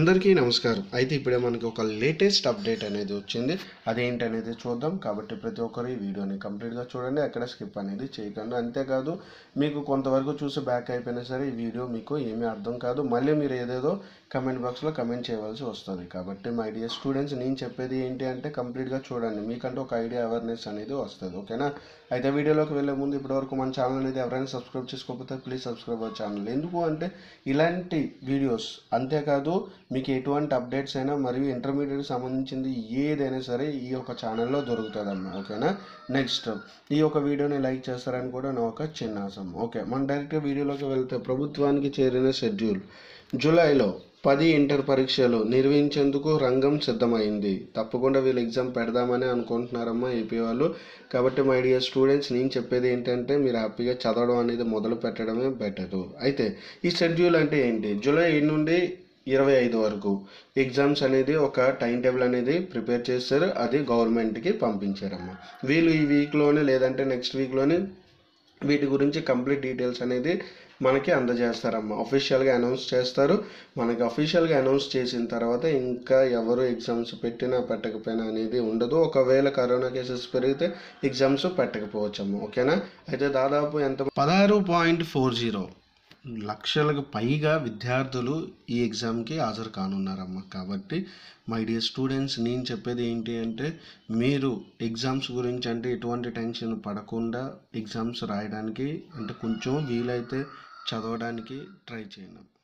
అందరికీ నమస్కారం అయితే ఇప్పుడే మనకి ఒక లేటెస్ట్ అప్డేట్ అనేది వచ్చింది అదేంటి అనేది చూద్దాం కాబట్టి ప్రతి ఒక్కరు ఈ వీడియోని కంప్లీట్గా చూడండి ఎక్కడ స్కిప్ అనేది చేయకండి అంతేకాదు మీకు కొంతవరకు చూసి బ్యాక్ అయిపోయినా సరే ఈ వీడియో మీకు ఏమీ అర్థం కాదు మళ్ళీ మీరు ఏదేదో కమెంట్ బాక్స్లో కమెంట్ చేయవలసి వస్తుంది కాబట్టి మై డియర్ స్టూడెంట్స్ నేను చెప్పేది ఏంటి అంటే కంప్లీట్గా చూడండి మీకంటే ఒక ఐడియా అవేర్నెస్ అనేది వస్తుంది ఓకేనా అయితే వీడియోలోకి వెళ్ళే ముందు ఇప్పటివరకు మన ఛానల్ అనేది ఎవరైనా సబ్స్క్రైబ్ చేసుకోకపోతే ప్లీజ్ సబ్స్క్రైబ్ అవర్ ఛానల్ ఎందుకు అంటే ఇలాంటి వీడియోస్ అంతేకాదు మీకు ఎటువంటి అప్డేట్స్ అయినా మరియు ఇంటర్మీడియట్ సంబంధించింది ఏదైనా సరే ఈ యొక్క ఛానల్లో దొరుకుతుందమ్మా ఓకేనా నెక్స్ట్ ఈ యొక్క వీడియోని లైక్ చేస్తారని కూడా నా ఒక చిన్న ఆశం ఓకే మనం డైరెక్ట్గా వీడియోలోకి వెళ్తే ప్రభుత్వానికి చేరిన షెడ్యూల్ జూలైలో పది ఇంటర్ పరీక్షలు నిర్వహించేందుకు రంగం సిద్ధమైంది తప్పకుండా వీళ్ళు ఎగ్జామ్ పెడదామని అనుకుంటున్నారమ్మా ఏపీ వాళ్ళు కాబట్టి మై డియర్ స్టూడెంట్స్ నేను చెప్పేది ఏంటంటే మీరు హ్యాపీగా చదవడం అనేది మొదలు పెట్టడమే బెటరు అయితే ఈ షెడ్యూల్ అంటే ఏంటి జూలై నుండి ఇరవై ఐదు వరకు ఎగ్జామ్స్ అనేది ఒక టైం టేబుల్ అనేది ప్రిపేర్ చేస్తారు అది గవర్నమెంట్కి పంపించారమ్మా వీళ్ళు ఈ వీక్లోనే లేదంటే నెక్స్ట్ వీక్లోనే వీటి గురించి కంప్లీట్ డీటెయిల్స్ అనేది మనకి అందజేస్తారమ్మా అఫీషియల్గా అనౌన్స్ చేస్తారు మనకి అఫీషియల్గా అనౌన్స్ చేసిన తర్వాత ఇంకా ఎవరు ఎగ్జామ్స్ పెట్టినా పెట్టకపోయినా అనేది ఉండదు ఒకవేళ కరోనా కేసెస్ పెరిగితే ఎగ్జామ్స్ పెట్టకపోవచ్చమ్మా ఓకేనా అయితే దాదాపు ఎంత పదహారు పాయింట్ ఫోర్ జీరో లక్షలకు పైగా విద్యార్థులు ఈ ఎగ్జామ్కి హాజరు కానున్నారమ్మా కాబట్టి మై డియర్ స్టూడెంట్స్ నేను చెప్పేది ఏంటి అంటే మీరు ఎగ్జామ్స్ గురించి అంటే ఎటువంటి టెన్షన్ పడకుండా ఎగ్జామ్స్ రాయడానికి అంటే కొంచెం వీలైతే చదవడానికి ట్రై చేయండి